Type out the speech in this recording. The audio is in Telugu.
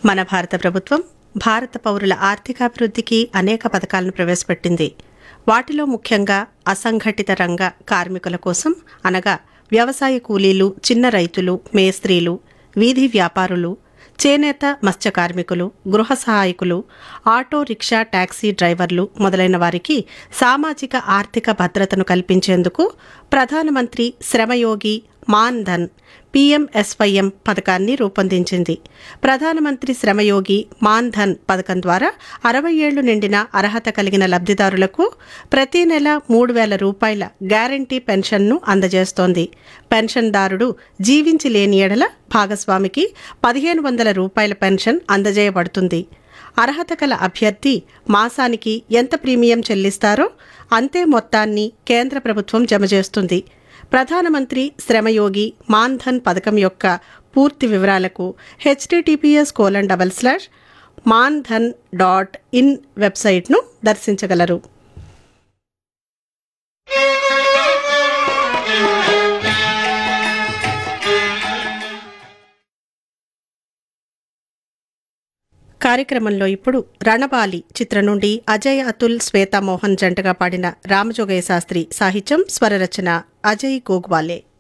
మన భారత ప్రభుత్వం భారత పౌరుల ఆర్థికాభివృద్ధికి అనేక పథకాలను ప్రవేశపెట్టింది వాటిలో ముఖ్యంగా అసంఘటిత రంగ కార్మికుల కోసం అనగా వ్యవసాయ కూలీలు చిన్న రైతులు మేస్త్రీలు వీధి వ్యాపారులు చేనేత మత్స్య కార్మికులు గృహ సహాయకులు ఆటో రిక్షా టాక్సీ డ్రైవర్లు మొదలైన వారికి సామాజిక ఆర్థిక భద్రతను కల్పించేందుకు ప్రధానమంత్రి శ్రమయోగి మాన్ ధన్ పీఎంఎస్వైఎం పథకాన్ని రూపొందించింది ప్రధానమంత్రి శ్రమయోగి మాన్ ధన్ పథకం ద్వారా అరవై ఏళ్లు నిండిన అర్హత కలిగిన లబ్ధిదారులకు ప్రతి నెల మూడు వేల రూపాయల గ్యారంటీ పెన్షన్ను అందజేస్తోంది పెన్షన్దారుడు జీవించి లేని ఎడల భాగస్వామికి పదిహేను వందల రూపాయల పెన్షన్ అందజేయబడుతుంది అర్హత కల అభ్యర్థి మాసానికి ఎంత ప్రీమియం చెల్లిస్తారో అంతే మొత్తాన్ని కేంద్ర ప్రభుత్వం జమ చేస్తుంది ప్రధానమంత్రి శ్రమయోగి మాన్ధన్ పథకం యొక్క పూర్తి వివరాలకు HTTPS colon double slash Maandhan dot in వెబ్సైట్ను దర్శించగలరు కార్యక్రమంలో ఇప్పుడు రణబాలి చిత్రం నుండి అజయ్ అతుల్ శ్వేతా మోహన్ జంటగా పాడిన రామజోగయ్య శాస్త్రి సాహిత్యం స్వరరచన అజయ్ గోగ్వాలే